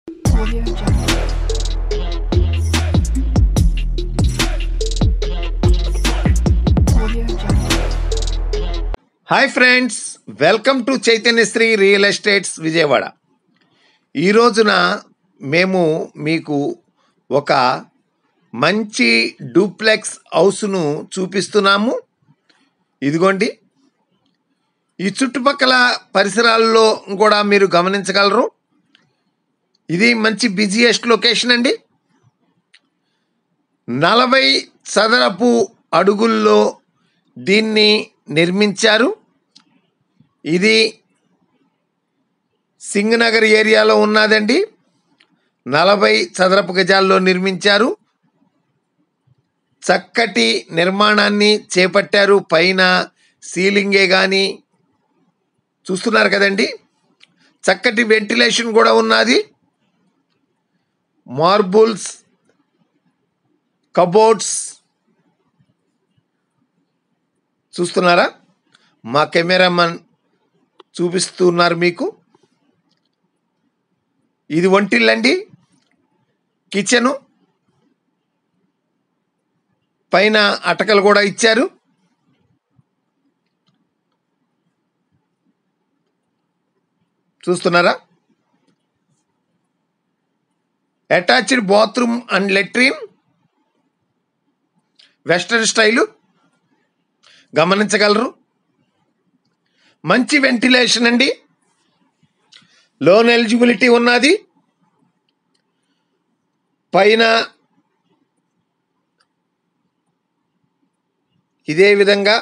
Audio Jungle. Audio Jungle. Hi friends welcome to Chaitanyasri real estates Vijayawada ఈ రోజున మేము మీకు ఒక మంచి డూప్లెక్స్ హౌస్ను చూపిస్తున్నాము ఇదిగోండి ఈ చుట్టుపక్కల పరిసరాల్లో కూడా మీరు గమనించగలరు ఇది మంచి బిజియెస్ట్ లొకేషన్ అండి నలభై చదరపు అడుగుల్లో దీన్ని నిర్మించారు ఇది సింగనగర్ ఏరియాలో ఉన్నదండి నలభై చదరపు గజాల్లో నిర్మించారు చక్కటి నిర్మాణాన్ని చేపట్టారు పైన సీలింగే కానీ చూస్తున్నారు కదండి చక్కటి వెంటిలేషన్ కూడా ఉన్నది మార్బుల్స్ కబోర్డ్స్ చూస్తున్నారా మా కెమెరామన్ చూపిస్తున్నారు మీకు ఇది వంటిల్లండి కిచెను పైన అటకలు కూడా ఇచ్చారు చూస్తున్నారా attached bathroom and latrine western style గమనించగలరు మంచి వెంటిలేషన్ అండి లోన్ ఎలిజిబిలిటీ ఉన్నది పైన ఇదే విధంగా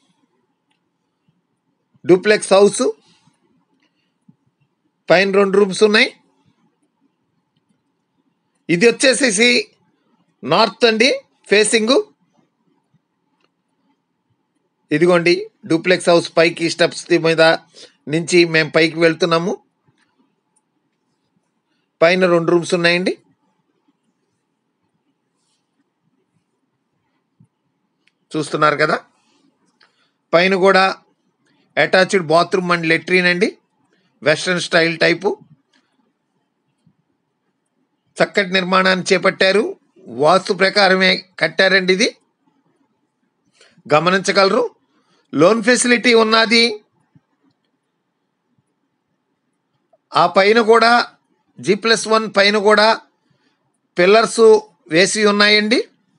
డూప్లెక్స్ హౌస్ పైన రెండు రూమ్స్ ఉన్నాయి ఇది వచ్చేసేసి నార్త్ అండి ఫేసింగు ఇదిగోండి డూప్లెక్స్ హౌస్ పైకి స్టెప్స్ మీద నుంచి మేము పైకి వెళ్తున్నాము పైన రెండు రూమ్స్ ఉన్నాయండి చూస్తున్నారు కదా పైన కూడా అటాచ్డ్ బాత్రూమ్ అండ్ లెట్రిన్ అండి వెస్ట్రన్ స్టైల్ టైపు చక్కటి నిర్మాణాన్ని చేపట్టారు వాస్తు ప్రకారమే కట్టారండి ఇది గమనించగలరు లోన్ ఫెసిలిటీ ఉన్నది ఆ పైన కూడా జీ ప్లస్ వన్ పైన కూడా పిల్లర్స్ వేసి ఉన్నాయండి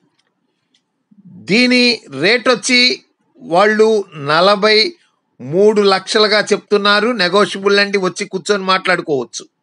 దీని రేట్ వచ్చి వాళ్ళు నలభై మూడు లక్షలుగా చెప్తున్నారు నెగోషియబుల్ అండి వచ్చి కూర్చొని మాట్లాడుకోవచ్చు